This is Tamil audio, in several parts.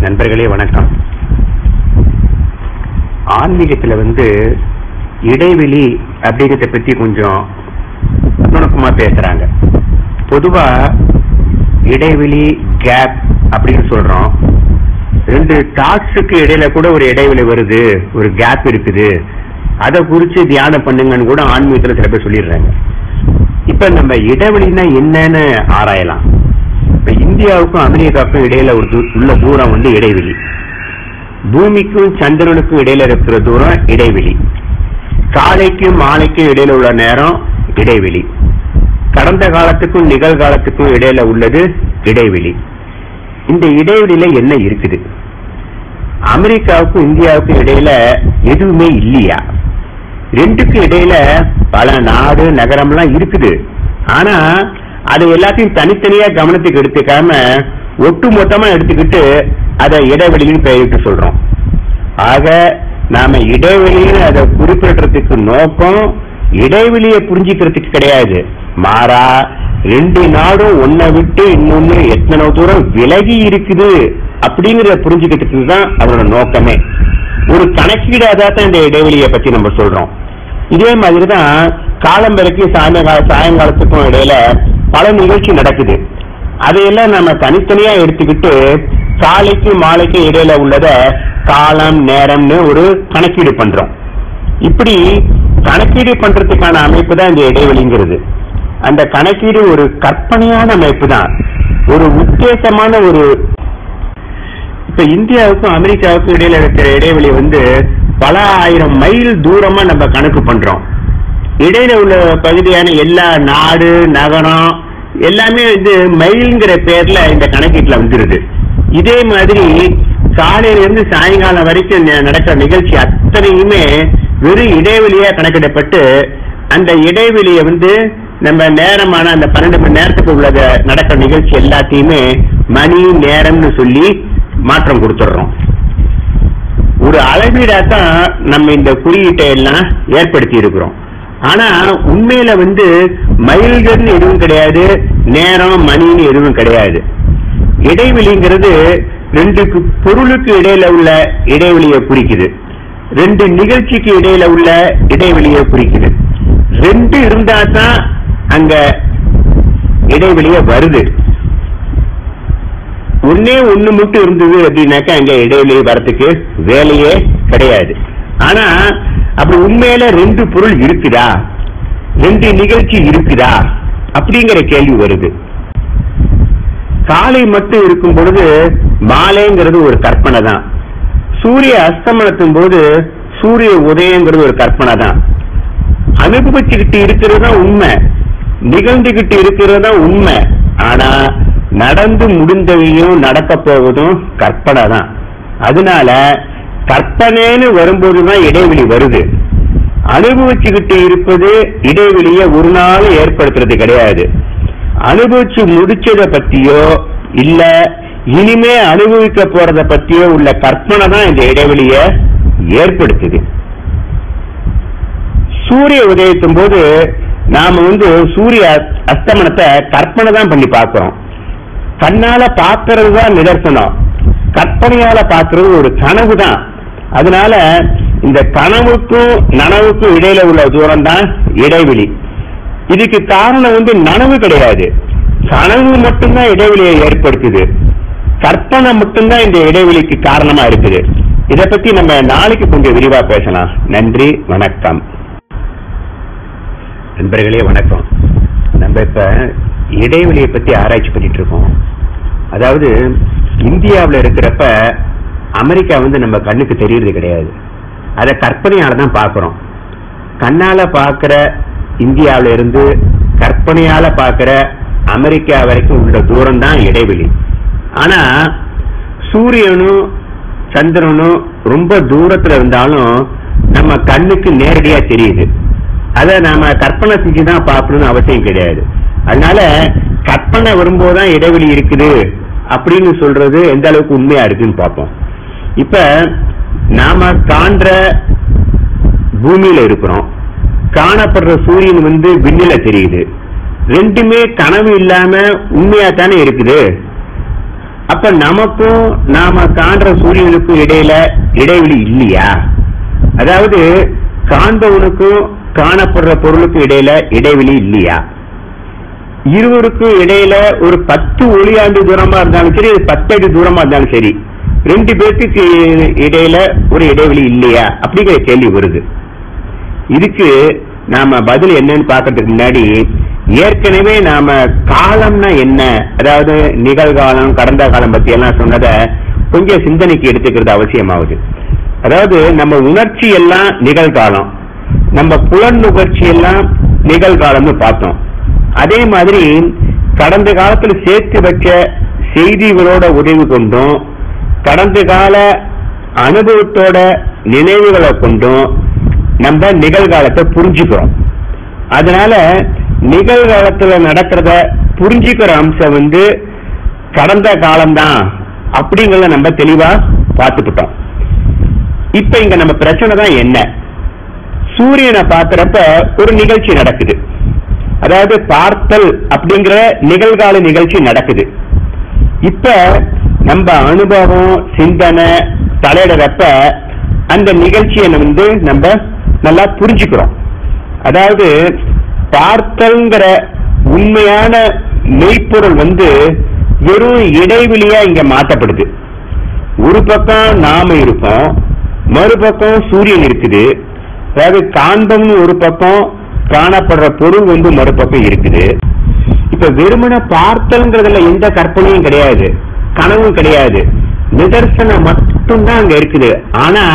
நண்பர்களே வணக்கம் ஆன்மீகத்துல வந்து இடைவெளி அப்படிங்கறத பத்தி கொஞ்சம் நுணுக்கமா பேசுறாங்க பொதுவா இடைவெளி கேப் அப்படின்னு சொல்றோம் ரெண்டு டாட்ஸுக்கு இடையில கூட ஒரு இடைவெளி வருது ஒரு கேப் இருக்குது அதை குறிச்சு தியானம் பண்ணுங்கன்னு கூட ஆன்மீகத்துல சில பேர் சொல்லிடுறாங்க இப்ப நம்ம இடைவெளினா என்னன்னு ஆராயலாம் இப்ப இந்தியாவுக்கும் அமெரிக்காவுக்கும் இடையில ஒரு தூ- உள்ள தூரம் வந்து இடைவெளி பூமிக்கும் சந்திரனுக்கும் இடையில இருக்கிற தூரம் இடைவெளி காலைக்கும் மாலைக்கும் இடையில உள்ள நேரம் இடைவெளி கடந்த காலத்துக்கும் நிகழ்காலத்துக்கும் இடையில உள்ளது இடைவெளி இந்த இடைவெளியில என்ன இருக்குது அமெரிக்காவுக்கும் இந்தியாவுக்கும் இடையில எதுவுமே இல்லையா ரெண்டுக்கு இடையில பல நாடு நகரம்லாம் இருக்குது ஆனா அது எல்லாத்தையும் தனித்தனியா கவனத்துக்கு எடுத்துக்காம ஒட்டு மொத்தமா எடுத்துக்கிட்டு அதை இடைவெளின்னு பெயரிட்டு சொல்றோம் ஆக நாம இடைவெளின்னு அதை குறிப்பிடுறதுக்கு நோக்கம் இடைவெளியை புரிஞ்சுக்கிறதுக்கு கிடையாது மாறா ரெண்டு நாடும் ஒன்ன விட்டு இன்னொன்னு எத்தனை தூரம் விலகி இருக்குது அப்படிங்கறத புரிஞ்சுக்கிறதுக்கு தான் அதோட நோக்கமே ஒரு கணக்கீடாக தான் இந்த இடைவெளியை பத்தி நம்ம சொல்றோம் இதே மாதிரி தான் காலம்பரைக்கு சாயங்கால சாயங்காலத்துக்கும் இடையில பல நிகழ்ச்சி நடக்குது அதையெல்லாம் நம்ம தனித்தனியா எடுத்துக்கிட்டு காலைக்கும் மாலைக்கும் இடையில உள்ளத காலம் நேரம்னு ஒரு கணக்கீடு பண்றோம் இப்படி கணக்கீடு பண்றதுக்கான அமைப்பு தான் இந்த இடைவெளிங்கிறது அந்த கணக்கீடு ஒரு கற்பனையான அமைப்பு தான் ஒரு உத்தேசமான ஒரு இப்ப இந்தியாவுக்கும் அமெரிக்காவுக்கும் இடையில இருக்கிற இடைவெளி வந்து பல ஆயிரம் மைல் தூரமா நம்ம கணக்கு பண்றோம் இடையில உள்ள பகுதியான எல்லா நாடு நகரம் எல்லாமே வந்து மைல்ங்கிற பேர்ல இந்த கணக்கீட்டுல வந்துருது இதே மாதிரி காலையில இருந்து சாயங்காலம் வரைக்கும் ந- நடக்கிற நிகழ்ச்சி அத்தனையுமே வெறும் இடைவெளியா கணக்கிடப்பட்டு அந்த இடைவெளியை வந்து நம்ம நேரமான அந்த பன்னெண்டு மணி நேரத்துக்கு உள்ளத நடக்கிற நிகழ்ச்சி எல்லாத்தையுமே மணி நேரம்னு சொல்லி மாற்றம் கொடுத்துடுறோம் ஒரு அளவீடா தான் நம்ம இந்த குறியீட்டை எல்லாம் ஏற்படுத்தி இருக்கிறோம் ஆனா உண்மையில வந்து மைல்கள்னு எதுவும் கிடையாது நேரம் மணின்னு எதுவும் கிடையாது இடைவெளிங்கிறது ரெண்டுக்கு பொருளுக்கு இடையில உள்ள இடைவெளியை குறிக்குது ரெண்டு நிகழ்ச்சிக்கு இடையில உள்ள இடைவெளியை குறிக்குது ரெண்டு இருந்தா தான் அங்க இடைவெளிய வருது ஒன்னே ஒண்ணு மட்டும் இருந்தது அப்படின்னாக்கா அங்க இடைவெளி வரத்துக்கு வேலையே கிடையாது ஆனா அப்படி உண்மையில ரெண்டு பொருள் இருக்குதா ரெண்டு நிகழ்ச்சி இருக்குதா அப்படிங்கிற கேள்வி வருது காலை மட்டும் இருக்கும் பொழுது மாலைங்கிறது ஒரு கற்பனை தான் சூரிய அஸ்தமனத்தும் போது சூரிய உதயங்கிறது ஒரு கற்பனை தான் அனுபவிச்சுக்கிட்டு இருக்கிறது தான் உண்மை நிகழ்ந்துகிட்டு இருக்கிறது தான் உண்மை ஆனா நடந்து முடிந்தவையும் நடக்க போவதும் கற்பனை தான் அதனால கற்பனைன்னு வரும்போதுதான் இடைவெளி வருது அனுபவிச்சுக்கிட்டு இருப்பது இடைவெளியை ஒரு நாள் ஏற்படுத்துறது கிடையாது அனுபவிச்சு முடிச்சத பத்தியோ இல்ல இனிமே அனுபவிக்க போறத பத்தியோ உள்ள கற்பனை தான் இந்த இடைவெளிய ஏற்படுத்துது சூரிய உதயத்தும் போது நாம வந்து சூரிய அஸ்- அஸ்தமனத்தை கற்பனை தான் பண்ணி பார்க்கிறோம் கண்ணால பார்க்கறது தான் நிதர்சனம் கற்பனையால பார்க்கறது ஒரு கனவு தான் அதனால இந்த கனவுக்கும் நனவுக்கும் இடையில உள்ள தூரம் தான் இடைவெளி இதுக்கு காரணம் வந்து நனவு கிடையாது கனவு மட்டும்தான் இடைவெளியை ஏற்படுத்துது கற்பனை மட்டும்தான் இந்த இடைவெளிக்கு காரணமா இருக்குது இத பத்தி நம்ம நாளைக்கு கொஞ்சம் விரிவா பேசலாம் நன்றி வணக்கம் நண்பர்களே வணக்கம் நம்ம இப்ப இடைவெளியை பத்தி ஆராய்ச்சி பண்ணிட்டு இருக்கோம் அதாவது இந்தியாவுல இருக்கிறப்ப அமெரிக்கா வந்து நம்ம கண்ணுக்கு தெரியறது கிடையாது அதை கற்பனையால தான் பார்க்கிறோம் கண்ணால பார்க்கிற இந்தியாவுல இருந்து கற்பனையால பார்க்கிற அமெரிக்கா வரைக்கும் உள்ள தூரம் தான் இடைவெளி ஆனா சூரியனும் சந்திரனும் ரொம்ப தூரத்துல இருந்தாலும் நம்ம கண்ணுக்கு நேரடியா தெரியுது அதை நாம கற்பனை செஞ்சு தான் பார்க்கணும்னு அவசியம் கிடையாது அதனால கற்பனை வரும்போதுதான் இடைவெளி இருக்குது அப்படின்னு சொல்றது எந்த அளவுக்கு உண்மையா இருக்குன்னு பார்ப்போம் இப்ப நாம காண்ற பூமியில இருக்கிறோம் காணப்படுற சூரியன் வந்து விண்ணில தெரியுது ரெண்டுமே கனவு இல்லாம உண்மையா தானே இருக்குது அப்ப நமக்கும் நாம காண்ற சூரியனுக்கும் இடையில இடைவெளி இல்லையா அதாவது காண்பவனுக்கும் காணப்படுற பொருளுக்கும் இடையில இடைவெளி இல்லையா இருவருக்கும் இடையில ஒரு பத்து ஒளியாண்டு தூரமா இருந்தாலும் சரி பத்து அடி தூரமா இருந்தாலும் சரி ரெண்டு பேர்த்துக்கு இடையில ஒரு இடைவெளி இல்லையா அப்படிங்கிற கேள்வி வருது இதுக்கு நாம பதில் என்னன்னு பார்க்கறதுக்கு முன்னாடி ஏற்கனவே நாம காலம்னா என்ன அதாவது நிகழ்காலம் கடந்த காலம் பத்தி எல்லாம் சொன்னத கொஞ்சம் சிந்தனைக்கு எடுத்துக்கிறது அவசியமாகுது அதாவது நம்ம உணர்ச்சி எல்லாம் நிகழ்காலம் நம்ம புலன் நுகர்ச்சி எல்லாம் நிகழ்காலம்னு பார்த்தோம் அதே மாதிரி கடந்த காலத்துல சேர்த்து வச்ச செய்திகளோட உதவி கொண்டும் கடந்த கால அனுபவத்தோட நினைவுகளை கொண்டும் நம்ம நிகழ்காலத்தை புரிஞ்சுக்கிறோம் அதனால நிகழ்காலத்துல நடக்கிறத புரிஞ்சுக்கிற அம்சம் வந்து கடந்த காலம்தான் அப்படிங்கறத நம்ம தெளிவா பார்த்துக்கிட்டோம் இப்ப இங்க நம்ம பிரச்சனை தான் என்ன சூரியனை பார்க்கறப்ப ஒரு நிகழ்ச்சி நடக்குது அதாவது பார்த்தல் அப்படிங்கிற நிகழ்கால நிகழ்ச்சி நடக்குது இப்ப நம்ம அனுபவம் சிந்தனை தலையிடறப்ப அந்த நிகழ்ச்சியை வந்து நம்ம நல்லா புரிஞ்சுக்கிறோம் அதாவது பார்த்தல்ங்கிற உண்மையான மெய்ப்பொருள் வந்து வெறும் இடைவெளியா இங்க மாற்றப்படுது ஒரு பக்கம் நாம இருப்போம் மறுபக்கம் சூரியன் இருக்குது அதாவது காந்தம்னு ஒரு பக்கம் காணப்படுற பொருள் வந்து மறுபக்கம் இருக்குது இப்ப வெறுமன பார்த்தல்ங்கிறதுல எந்த கற்பனையும் கிடையாது கனவும் கிடையாது நிதர்சனம் மட்டும்தான் அங்க இருக்குது ஆனா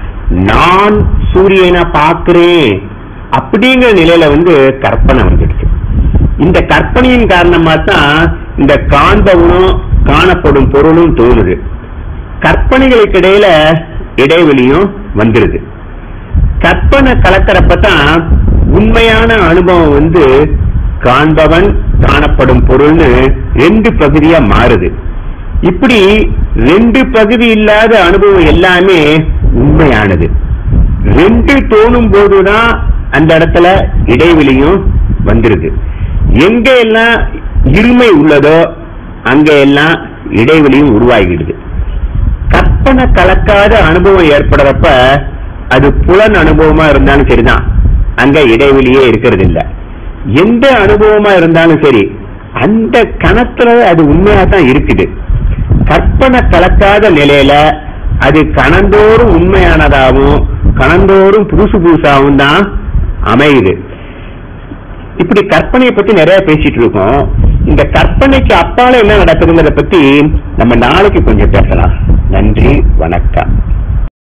நான் சூரியனை பார்க்கிறேன் அப்படிங்கிற நிலையில வந்து கற்பனை வந்துடுச்சு இந்த கற்பனையின் காரணமா தான் இந்த காண்பவனும் காணப்படும் பொருளும் தோணுது கற்பனைகளுக்கு இடையில இடைவெளியும் வந்துருது கற்பனை கலக்கிறப்ப தான் உண்மையான அனுபவம் வந்து காண்பவன் காணப்படும் பொருள்னு ரெண்டு பகுதியா மாறுது இப்படி ரெண்டு பகுதி இல்லாத அனுபவம் எல்லாமே உண்மையானது ரெண்டு தோணும் போதுதான் அந்த இடத்துல இடைவெளியும் வந்துருது எங்க எல்லாம் இருமை உள்ளதோ அங்க எல்லாம் இடைவெளியும் உருவாகிடுது கற்பனை கலக்காத அனுபவம் ஏற்படுறப்ப அது புலன் அனுபவமா இருந்தாலும் சரிதான் அங்க இடைவெளியே இருக்கிறது இல்ல எந்த அனுபவமா இருந்தாலும் சரி அந்த கணத்துல அது உண்மையா தான் இருக்குது கற்பனை கலக்காத நிலையில அது கணந்தோறும் உண்மையானதாகவும் கணந்தோறும் புதுசு புதுசாகவும் தான் அமையுது இப்படி கற்பனையை பத்தி நிறைய பேசிட்டு இருக்கோம் இந்த கற்பனைக்கு அப்பால என்ன நடக்குதுங்கிறத பத்தி நம்ம நாளைக்கு கொஞ்சம் பேசலாம் நன்றி வணக்கம்